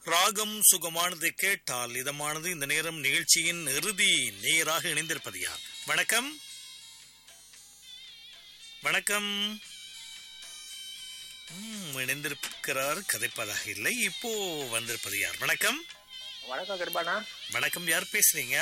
ராகம் சுகமானது கேட்டால் இதமானது இந்த நேரம் நிகழ்ச்சியின் இறுதி நேராக இணைந்திருப்பது யார் வணக்கம் வணக்கம் ம், இணைந்திருக்கிறார் கதைப்பதாக இல்லை இப்போ வந்திருப்பது யார் வணக்கம் வணக்கம் கிருபாண்ணா வணக்கம் யார் பேசுறீங்க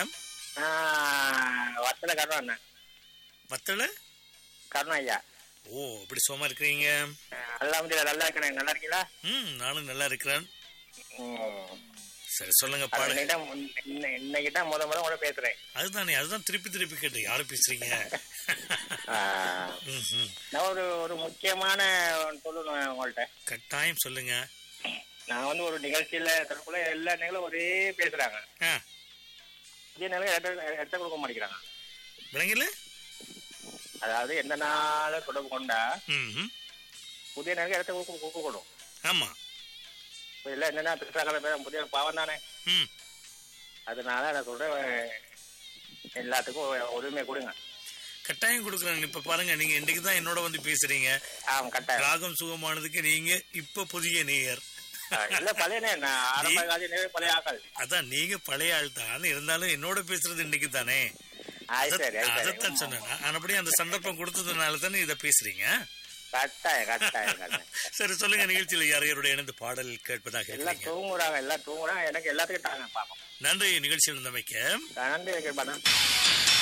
வத்தல கருணா அண்ணா வத்தல கருணா ஐயா ஓ இப்படி சும்மா இருக்கிறீங்க நல்லா வந்து நல்லா இருக்கேன் நல்லா இருக்கீங்களா ம் நானும் நல்லா இருக்கிறேன் ம். சரி சொல்லுங்க அது பாடு இன்னைக்கு தான் முன்- இன்னை- இன்னைக்கு தான் முத முத கூட பேசுறேன் அதுதானே அதுதான் திருப்பி திருப்பி கேட்டு யாரு பேசுறீங்க ஆ, ம், ம். நான் ஒரு ஒரு முக்கியமான ஒண்ணு சொல்லணும் உங்கள்ட்ட கட்டாயம் சொல்லுங்க நான் வந்து ஒரு நிகழ்ச்சியில தனக்குள்ள எல்லா நிகழும் ஒரே பேசுறாங்க ஆ இதே நிலையில இடத்த இடத்த கொடுக்க மாட்டேங்கிறாங்க விளங்கல அதாவது எந்த நாள தொடர்பு கொண்டா ம் ம். புதிய நிலையில இடத்த கொடுக்க கொடுக்கணும் ஆமா இப்ப எல்லாம் என்னன்னா பேசுறாங்க புதிய பாவம் தானே ம் அதனால நான் சொல்றேன் எல்லாத்துக்கும் உரிமை கொடுங்க கட்டாயம் கொடுக்குறேன் இப்ப பாருங்க நீங்க இன்னைக்கு தான் என்னோட வந்து பேசுறீங்க ஆமா கட்டாயம் ராகம் சுகமானதுக்கு நீங்க இப்ப புதிய நேயர் ஆ, இல்ல பழைய நேரம் நான் ஆரம்ப கால நேரம் பழைய ஆக்கள் அதான் நீங்க பழைய ஆள் தான் இருந்தாலும் என்னோட பேசுறது இன்னைக்கு தானே ஆய் சரி ஆய் சரி அதைத்தான் சொன்னேன் ஆனபடி அந்த சந்தர்ப்பம் கொடுத்ததுனால தானே இதை பேசுறீங்க கட்டாயம் கட்டாயம் கட்டாயம் சரி சொல்லுங்க நிகழ்ச்சியில யார் யாருடைய இணைந்து பாடல் கேட்பதாக எல்லாம் இருக்கீங்க தூங்குறாங்க எல்லாம் தூங்குறாங்க எனக்கு எல்லாத்துக்கும் தாங்க பாப்போம் நன்றி நிகழ்ச்சியில் இருந்தமைக்க நன்றி வைக்கிறேன்